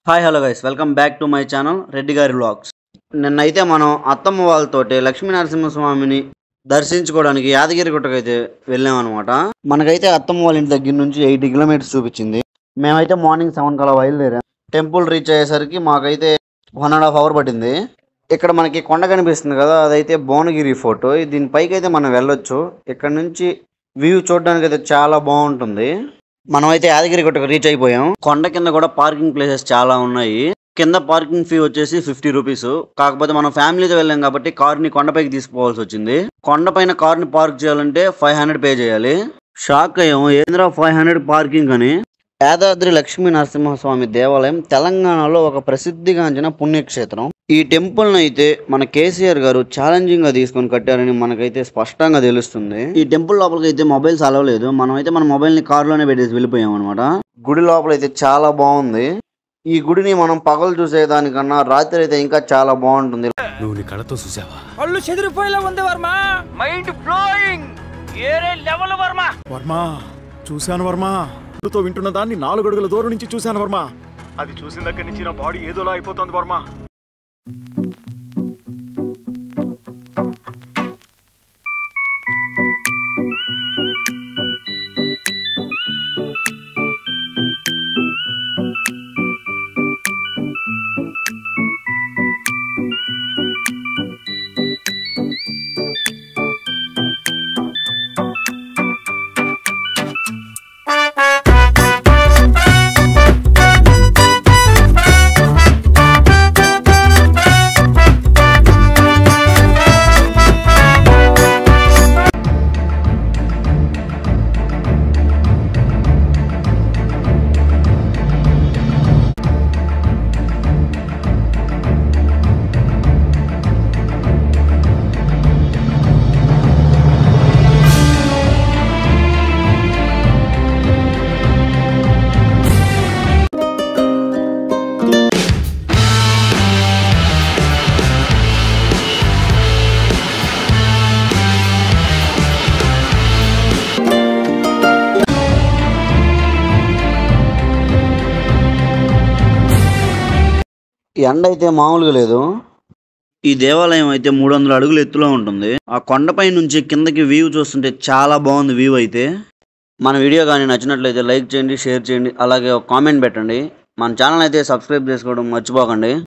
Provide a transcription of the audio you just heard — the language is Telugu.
hi hello guys welcome back to my channel Reddy గారి వ్లాగ్స్ నిన్నైతే మనం అత్తమ్మ వాళ్ళతోటి లక్ష్మీ నరసింహస్వామిని దర్శించుకోవడానికి యాదగిరి గుట్టకైతే వెళ్ళామన్నమాట మనకైతే అత్తమ్మ వాళ్ళ ఇంటి దగ్గర నుంచి ఎయిటీ కిలోమీటర్స్ చూపించింది మేమైతే మార్నింగ్ సెవెన్ కల్లా బయలుదేరాం టెంపుల్ రీచ్ అయ్యేసరికి మాకైతే వన్ అండ్ హాఫ్ అవర్ పట్టింది ఇక్కడ మనకి కొండ కనిపిస్తుంది కదా అదైతే భువనగిరి ఫోటో దీని పైకి అయితే మనం వెళ్ళొచ్చు ఇక్కడ నుంచి వ్యూ చూడడానికి అయితే చాలా బాగుంటుంది మనమైతే యాదగిరి గుట్టకు రీచ్ అయిపోయాం కొండ కింద కూడా పార్కింగ్ ప్లేసెస్ చాలా ఉన్నాయి కింద పార్కింగ్ ఫీ వచ్చేసి ఫిఫ్టీ రూపీస్ కాకపోతే మనం ఫ్యామిలీతో వెళ్ళాం కాబట్టి కార్ ని కొండపైకి తీసుకోవాల్సి వచ్చింది కొండపైన కార్ ని పార్క్ చేయాలంటే ఫైవ్ హండ్రెడ్ పే చేయాలి షాక్ అయ్యాము ఏంద్రా ఫైవ్ హండ్రెడ్ పార్కింగ్ అని యాదాద్రి లక్ష్మీ నరసింహస్వామి దేవాలయం తెలంగాణలో ఒక ప్రసిద్ధిగాంచిన పుణ్యక్షేత్రం ఈ టెంపుల్ అయితే మన కేసీఆర్ గారు ఛాలెంజింగ్ గా తీసుకొని కట్టారని మనకైతే స్పష్టంగా తెలుస్తుంది ఈ టెంపుల్ లోపలికి అయితే మొబైల్స్ అలవలేదు మనం అయితే మన మొబైల్ ని కార్ లోనే పెట్టేసి వెళ్ళిపోయాం అనమాట గుడి లోపల అయితే చాలా బాగుంది ఈ గుడిని మనం పగలు చూసేదానికన్నా రాత్రి అయితే ఇంకా చాలా బాగుంటుంది నువ్వు నీ కళ్ళతో చూసావా కళ్ళు చెదిరిపోయేలా ఉంది వర్మ మైండ్ బ్లోయింగ్ ఏరే లెవెల్ వర్మ వర్మ చూశాను వర్మ తో వింటున్న దాన్ని నాలుగు అడుగుల దూరం నుంచి చూశాను వర్మ అది చూసిన దగ్గర నుంచి నా బాడీ ఏదోలా అయిపోతుంది వర్మ ఎండ అయితే మామూలుగా లేదు ఈ దేవాలయం అయితే మూడు వందల అడుగుల ఎత్తులో ఉంటుంది ఆ కొండపై నుంచి కిందకి వ్యూ చూస్తుంటే చాలా బాగుంది వ్యూ అయితే మన వీడియో కానీ నచ్చినట్లయితే లైక్ చేయండి షేర్ చేయండి అలాగే ఒక కామెంట్ పెట్టండి మన ఛానల్ అయితే సబ్స్క్రైబ్ చేసుకోవడం మర్చిపోకండి